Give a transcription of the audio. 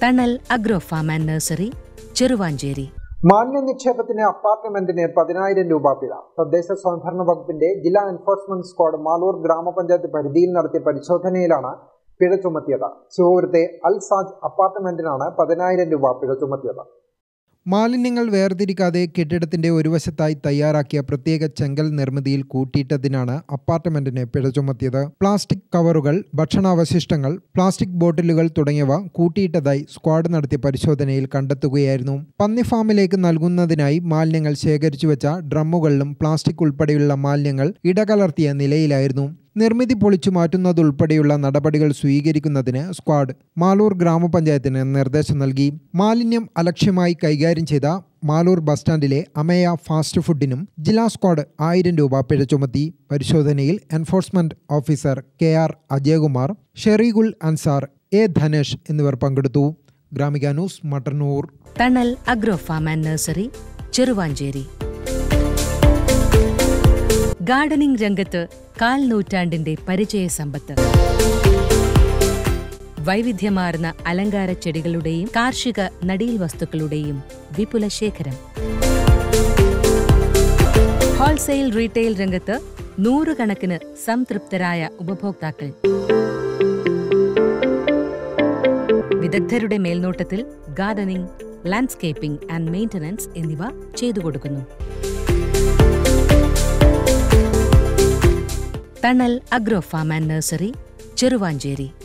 തണൽ agro farm and nursery Cheruvanchery മാലിന്യ നിക്ഷേപത്തിന് അപ്പാർട്ട്മെന്റിന് പതിനായിരം രൂപ പിഴ തദ്ദേശ സ്വയംഭരണ വകുപ്പിന്റെ ജില്ലാ എൻഫോഴ്സ്മെന്റ് സ്ക്വാഡ് മാലൂർ ഗ്രാമപഞ്ചായത്ത് പരിധിയിൽ നടത്തിയ പരിശോധനയിലാണ് പിഴ ചുമത്തിയത് ശിവപുരത്തെ അൽ സാജ് അപ്പാർട്ട്മെന്റിനാണ് പതിനായിരം രൂപ പിഴ ചുമത്തിയത് മാലിന്യങ്ങൾ വേർതിരിക്കാതെ കെട്ടിടത്തിന്റെ ഒരു വശത്തായി തയ്യാറാക്കിയ പ്രത്യേക ചെങ്കൽ നിർമ്മിതിയിൽ കൂട്ടിയിട്ടതിനാണ് അപ്പാർട്ട്മെന്റിന് പിഴ ചുമത്തിയത് പ്ലാസ്റ്റിക് കവറുകൾ ഭക്ഷണാവശിഷ്ടങ്ങൾ പ്ലാസ്റ്റിക് ബോട്ടിലുകൾ തുടങ്ങിയവ കൂട്ടിയിട്ടതായി സ്ക്വാഡ് നടത്തിയ പരിശോധനയിൽ കണ്ടെത്തുകയായിരുന്നു പന്നി ഫാമിലേക്ക് നൽകുന്നതിനായി മാലിന്യങ്ങൾ ശേഖരിച്ചു വെച്ച ഡ്രമ്മുകളിലും പ്ലാസ്റ്റിക് ഉൾപ്പെടെയുള്ള മാലിന്യങ്ങൾ ഇടകലർത്തിയ നിലയിലായിരുന്നു നിർമ്മിതി പൊളിച്ചു മാറ്റുന്നതുൾപ്പെടെയുള്ള നടപടികൾ സ്വീകരിക്കുന്നതിന് സ്ക്വാഡ് മാലൂർ ഗ്രാമപഞ്ചായത്തിന് നിർദ്ദേശം നൽകി മാലിന്യം അലക്ഷ്യമായി കൈകാര്യം ചെയ്ത മാലൂർ ബസ് സ്റ്റാൻഡിലെ അമയ ഫാസ്റ്റ് ഫുഡിനും ജില്ലാ സ്ക്വാഡ് ആയിരം രൂപ പിഴ ചുമത്തി പരിശോധനയിൽ enforcement officer K R Ajayakumar Shereegul Ansar A Dhanesh എന്നിവർ പങ്കെടുത്തു Gramika news Mattannur Thanal agro farm and nursery Cheruvanchery gardening രംഗത്ത് കാൽ നൂറ്റാണ്ടിന്റെ പരിചയ സമ്പത്ത് വൈവിധ്യമാർന്ന അലങ്കാര ചെടികളുടെയും കാർഷിക നടീൽ വസ്തുക്കളുടെയും വിപുല ശേഖരം ഹോൾസെയിൽ റീറ്റെയിൽ രംഗത്ത് നൂറുകണക്കിന് സംതൃപ്തരായ ഉപഭോക്താക്കൾ വിദഗ്ധരുടെ മേൽനോട്ടത്തിൽ ഗാർഡനിംഗ് ലാൻഡ്സ്കേപ്പിംഗ് ആൻഡ് മെയിന്റനൻസ് എന്നിവ ചെയ്തു കൊടുക്കുന്നു Thanal agro farm and nursery Cheruvanchery